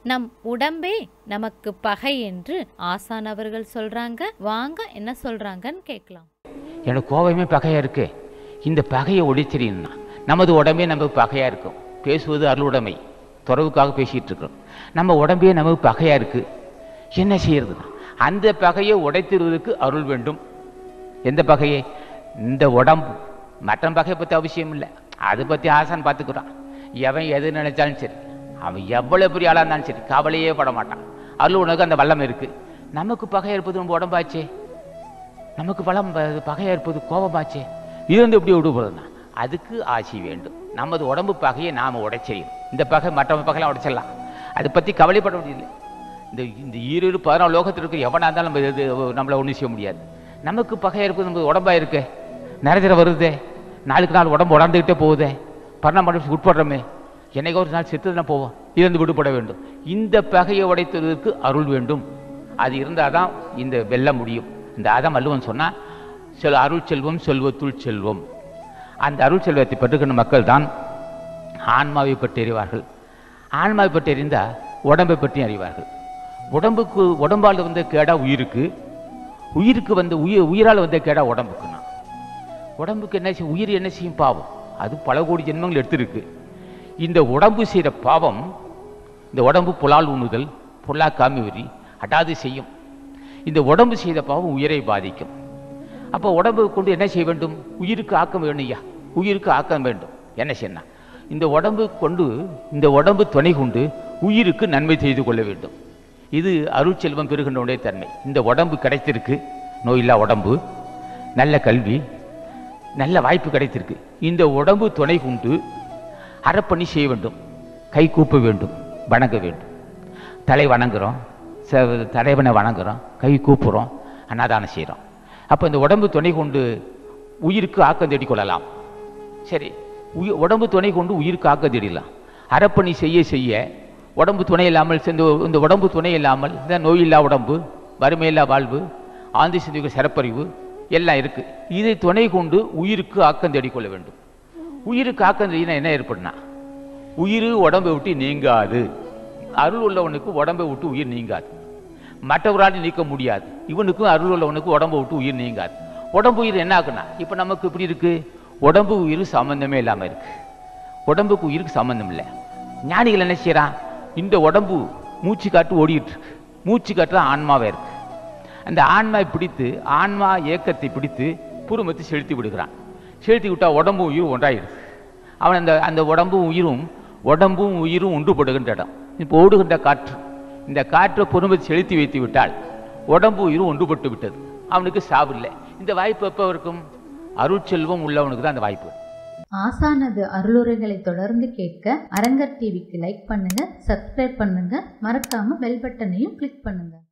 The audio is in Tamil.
நம் உடம்பே நமக்கு பகை என்று ஆசான் அவர்கள் சொல்றாங்க வாங்க என்ன சொல்றாங்கன்னு கேட்கலாம் எனக்கு கோபமே பகையாக இருக்கு இந்த பகையை ஒழிச்சிருந்தா நமது உடம்பே நமக்கு பகையாக இருக்கும் பேசுவது அருளுடைமை துறவுக்காக பேசிகிட்டு இருக்கிறோம் நம்ம உடம்பே நமக்கு பகையாக இருக்கு என்ன செய்யறதுன்னா அந்த பகையை உடைத்திருவதற்கு அருள் வேண்டும் எந்த பகையை இந்த உடம்பு மற்ற பகையை பற்றி அவசியம் இல்லை அதை பற்றி ஆசான் பார்த்துக்கிறான் எவன் எது நினைச்சாலும் சரி அவன் எவ்வளோ பெரிய ஆளாக இருந்தாலும் சரி கவலையே பட மாட்டான் அருள் உனக்கு அந்த வல்லமை இருக்குது நமக்கு பகை இருப்பது நம்ம உடம்பாச்சே நமக்கு பலம் ப- பகையா இருப்பது கோபமாச்சே இது வந்து எப்படி விடுபடுதுன்னா அதுக்கு ஆசி வேண்டும் நமது உடம்பு பகையை நாம் உடைச்செய்யணும் இந்த பகை மற்றவங்க பகையெல்லாம் உடைச்சிடலாம் அதை பற்றி கவலைப்பட முடியல இந்த இந்த ஈரோடு பதினாலு லோகத்தில் இருக்க எவனாக இருந்தாலும் நம்ம இது நம்மளை ஒன்றும் செய்ய முடியாது நமக்கு பகையாக இருப்பது நம்ம உடம்பா இருக்கே நிறைய வருதே நாளுக்கு நாள் உடம்பு உடந்துக்கிட்டே போகுதே பரணம் உட்படுறோமே என்னைக்கு ஒரு நாள் செத்து தான் போவோம் இருந்து விடுபட வேண்டும் இந்த பகையை உடைத்ததற்கு அருள் வேண்டும் அது இருந்தால் தான் இந்த வெல்ல முடியும் இந்த அதான் வள்ளுவன் சொன்னால் செல் அருள் செல்வம் செல்வத்துள் செல்வம் அந்த அருள் செல்வத்தை பெற்றுக்கொண்ட மக்கள் தான் ஆன்மாவை பற்றி அறிவார்கள் ஆன்மாவை பற்றி அறிந்தால் உடம்பை பற்றி அறிவார்கள் உடம்புக்கு உடம்பால் வந்த கேடா உயிருக்கு உயிருக்கு வந்த உயிர் உயிரால் வந்த கேடா உடம்புக்குன்னா உடம்புக்கு என்ன செய்யும் உயிர் என்ன செய்யும் பாவம் அது பல கோடி ஜென்மங்கள் எடுத்திருக்கு இந்த உடம்பு செய்கிற பாவம் இந்த உடம்பு புலால் உண்ணுதல் புல்லா காமி வரி அடாது செய்யும் இந்த உடம்பு செய்த பாவம் உயிரை பாதிக்கும் அப்போ உடம்பு கொண்டு என்ன செய்ய வேண்டும் உயிருக்கு ஆக்கம் வேணும் ஐயா உயிருக்கு ஆக்கம் வேண்டும் என்ன செய்யணும் இந்த உடம்பு கொண்டு இந்த உடம்பு துணை கொண்டு உயிருக்கு நன்மை செய்து கொள்ள வேண்டும் இது அருட்செல்வம் பெறுகின்றவுடைய தன்மை இந்த உடம்பு கிடைத்திருக்கு நோயில்லா உடம்பு நல்ல கல்வி நல்ல வாய்ப்பு கிடைத்திருக்கு இந்த உடம்பு துணை கொண்டு அறப்பணி செய்ய வேண்டும் கை கூப்ப வேண்டும் வணங்க வேண்டும் தலை வணங்குறோம் ச- தலைவனை வணங்குறோம் கை கூப்புறோம் அன்னதானம் செய்கிறோம் அப்போ இந்த உடம்பு துணை கொண்டு உயிருக்கு ஆக்கம் தேடிக் கொள்ளலாம் சரி உயி- உடம்பு துணை கொண்டு உயிருக்கு ஆக்கம் தேடிடலாம் அறப்பணி செய்ய செய்ய உடம்பு துணை இல்லாமல் இந்த இந்த உடம்பு துணை இல்லாமல் இந்த நோயில்லா உடம்பு வறுமையில்லா வாழ்வு ஆந்தி சிந்திக்க சிறப்பறிவு எல்லாம் இருக்கு இதை துணை கொண்டு உயிருக்கு ஆக்கம் தேடிக்கொள்ள வேண்டும் உயிருக்கு ஆக்கம் தேடினா என்ன ஏற்படுனா உயிர் உடம்பை விட்டு நீங்காது அருள் உள்ளவனுக்கு உடம்பை விட்டு உயிர் நீங்காது மற்றவரால் நீக்க முடியாது இவனுக்கும் அருள் உள்ளவனுக்கு உடம்பை விட்டு உயிர் நீங்காது உடம்பு உயிர் என்ன ஆகுனா இப்போ நமக்கு இப்படி இருக்கு உடம்பு உயிர் சம்பந்தமே இல்லாமல் இருக்கு உடம்புக்கு உயிருக்கு சம்பந்தம் இல்லை ஞானிகள் என்ன செய்றான் இந்த உடம்பு மூச்சு காட்டு ஓடிட்டு இருக்கு மூச்சு காட்டு தான் ஆன்மாவே இருக்கு அந்த ஆன்மாவை பிடித்து ஆன்மா ஏக்கத்தை பிடித்து புருமத்தை செலுத்தி விடுகிறான் செலுத்தி விட்டா உடம்பும் உயிரும் ஒன்றாயிடுது அவன் அந்த அந்த உடம்பும் உயிரும் உடம்பும் உயிரும் ஒன்றுபடுகின்ற இடம் இப்போ ஓடுகின்ற காற்று இந்த காற்றை புருமத்தை செலுத்தி வைத்து விட்டால் உடம்பு உயிரும் ஒன்றுபட்டு விட்டது அவனுக்கு சாவில்லை இந்த வாய்ப்பு எப்போ இருக்கும் அருட்செல்வம் உள்ளவனுக்கு தான் அந்த வாய்ப்பு ஆசானது அருளுரைகளை தொடர்ந்து கேட்க அரங்கர் டிவிக்கு லைக் பண்ணுங்க சப்ஸ்கிரைப் பண்ணுங்க மறக்காம பெல் பட்டனையும் கிளிக் பண்ணுங்க